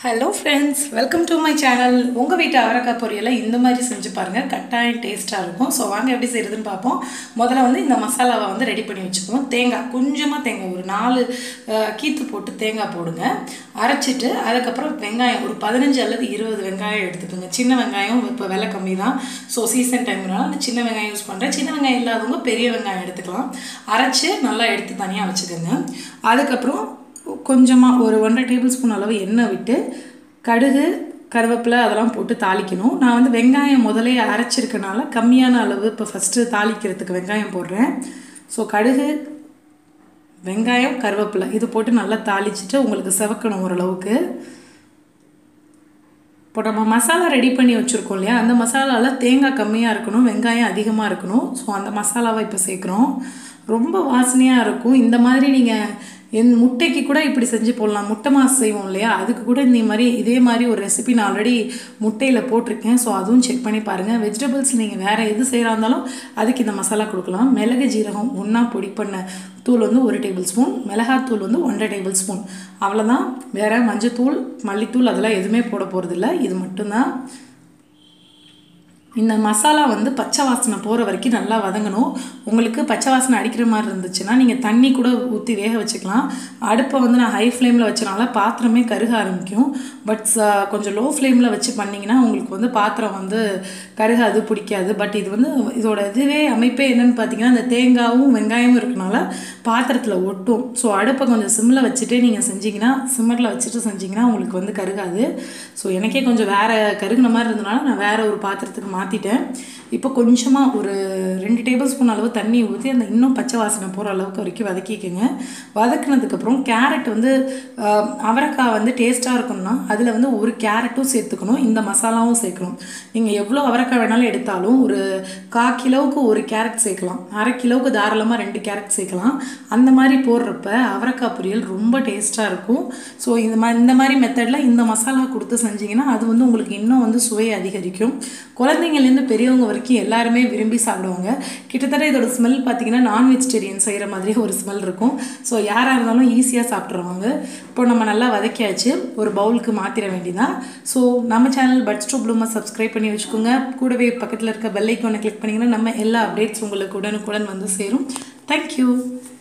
hello friends welcome to my channel உங்கள் வீட்டு அவரக்காய் பொரியலை இந்த மாதிரி செஞ்சு பாருங்கள் கட்டாயம் டேஸ்ட்டாக இருக்கும் ஸோ வாங்க எப்படி செய்கிறதுன்னு பார்ப்போம் முதல்ல வந்து இந்த மசாலாவை வந்து ரெடி பண்ணி வச்சுக்குவோம் தேங்காய் கொஞ்சமாக தேங்காய் ஒரு நாலு அஹ், கீத்து போட்டு தேங்காய் போடுங்க அரைச்சிட்டு அதுக்கப்புறம் வெங்காயம் ஒரு பதினஞ்சு அல்லது இருபது வெங்காயம் எடுத்துக்கோங்க சின்ன வெங்காயம் இப்போ விலை கம்மி தான் ஸோ சீசன் டைம்னால நான் சின்ன வெங்காயம் யூஸ் பண்ணுறேன் சின்ன வெங்காயம் இல்லாதவங்க பெரிய வெங்காயம் எடுத்துக்கலாம் அரைச்சி நல்லா எடுத்து தனியாக வச்சுக்கோங்க அதுக்கப்புறம் கொஞ்சமாக ஒரு ஒன்றரை டேபிள் ஸ்பூன் அளவு எண்ணெய் விட்டு கடுகு கருவேப்பிலை அதெல்லாம் போட்டு தாளிக்கணும் நான் வந்து வெங்காயம் முதலே அரைச்சிருக்கனால கம்மியான அளவு இப்போ ஃபஸ்ட்டு தாளிக்கிறதுக்கு வெங்காயம் போடுறேன் ஸோ கடுகு வெங்காயம் கருவேப்பிலை இது போட்டு நல்லா தாளிச்சிட்டு உங்களுக்கு செவக்கணும் ஓரளவுக்கு இப்போ நம்ம மசாலா ரெடி பண்ணி வச்சுருக்கோம் இல்லையா அந்த மசாலாவில் தேங்காய் கம்மியாக இருக்கணும் வெங்காயம் அதிகமாக இருக்கணும் ஸோ அந்த மசாலாவை இப்போ சேர்க்குறோம் ரொம்ப வாசனையாக இருக்கும் இந்த மாதிரி நீங்கள் என் முட்டைக்கு கூட இப்படி செஞ்சு போடலாம் முட்டை மாஸ் செய்வோம் இல்லையா அதுக்கு கூட இந்த மாதிரி இதே மாதிரி ஒரு ரெசிபி நான் ஆல்ரெடி முட்டையில் போட்டிருக்கேன் ஸோ அதுவும் செக் பண்ணி பாருங்கள் வெஜிடபிள்ஸ் நீங்கள் வேறு எது செய்கிறா இருந்தாலும் அதுக்கு இந்த மசாலா கொடுக்கலாம் மிளகு ஜீரகம் ஒன்றா பொடி பண்ண தூள் வந்து ஒரு டேபிள் ஸ்பூன் மிளகாத்தூள் வந்து ஒன்றரை டேபிள் ஸ்பூன் அவ்வளோதான் வேறு மஞ்சத்தூள் மல்லித்தூள் அதெல்லாம் எதுவுமே போட போகிறதில்ல இது மட்டும்தான் இந்த மசாலா வந்து பச்சை வாசனை போகிற வரைக்கும் நல்லா வதங்கணும் உங்களுக்கு பச்சை வாசனை அடிக்கிற மாதிரி இருந்துச்சுன்னா நீங்கள் தண்ணி கூட ஊற்றி வேக வச்சுக்கலாம் அடுப்பை வந்து நான் ஹை ஃப்ளேமில் வச்சனால பாத்திரமே கருக ஆரம்பிக்கும் பட் கொஞ்சம் லோ ஃப்ளேமில் வச்சு பண்ணிங்கன்னா உங்களுக்கு வந்து பாத்திரம் வந்து கருகாது பிடிக்காது பட் இது வந்து இதோட இதுவே அமைப்பே என்னன்னு பார்த்தீங்கன்னா இந்த தேங்காயும் வெங்காயமும் இருக்கனால பாத்திரத்தில் ஒட்டும் ஸோ அடுப்பை கொஞ்சம் சிம்மில் வச்சுட்டே நீங்கள் செஞ்சீங்கன்னா சிம்மரில் வச்சுட்டு செஞ்சீங்கன்னா உங்களுக்கு வந்து கருகாது ஸோ எனக்கே கொஞ்சம் வேறு கருகுன மாதிரி இருந்தனால நான் வேறு ஒரு பாத்திரத்துக்கு மாற்றிட்டேன் இப்போ கொஞ்சமாக ஒரு ரெண்டு டேபிள் ஸ்பூன் அளவு தண்ணி ஊற்றி அந்த இன்னும் பச்சை வாசனை போகிற அளவுக்கு வரைக்கும் வதக்கிக்கோங்க வதக்குனதுக்கப்புறம் கேரட் வந்து ஆஹ், அவரைக்காய் வந்து டேஸ்ட்டாக இருக்கணும்னா அதில் வந்து ஒரு கேரட்டும் சேர்த்துக்கணும் இந்த மசாலாவும் சேர்க்கணும் நீங்கள் எவ்வளோ அவரைக்காய் வேணாலும் எடுத்தாலும் ஒரு கா கிலோவுக்கு ஒரு கேரட் சேர்க்கலாம் அரை கிலோவுக்கு தாராளமாக ரெண்டு கேரட் சேர்க்கலாம் அந்த மாதிரி போடுறப்ப அவரைக்காய் பொரியல் ரொம்ப டேஸ்ட்டாக இருக்கும் ஸோ இந்த மாதிரி இந்த மாதிரி மெத்தடில் இந்த மசாலா கொடுத்து செஞ்சீங்கன்னா அது வந்து உங்களுக்கு இன்னும் வந்து சுவை அதிகரிக்கும் குழந்தைங்கள்லேருந்து பெரியவங்க வரைக்கும் எல்லாருமே விரும்பி சாப்பிடுவாங்க கிட்டத்தட்ட இதோட ஸ்மெல் பார்த்தீங்கன்னா நான் வெஜிடேரியன் செய்கிற மாதிரி ஒரு ஸ்மெல் இருக்கும் ஸோ யாராக இருந்தாலும் ஈஸியாக சாப்பிட்ருவாங்க இப்போ நம்ம நல்லா வதக்கியாச்சு ஒரு பவுலுக்கு மாற்றிட வேண்டியதான் ஸோ நம்ம சேனல் பட்ஸ் டூ ப்ளூமாக சப்ஸ்கிரைப் பண்ணி வச்சுக்கோங்க கூடவே பக்கத்தில் இருக்க பெல் ஐக்கானை கிளிக் பண்ணிங்கன்னா நம்ம எல்லா அப்டேட்ஸ் உங்களுக்கு உடனுக்குடன் வந்து சேரும் தேங்க்யூ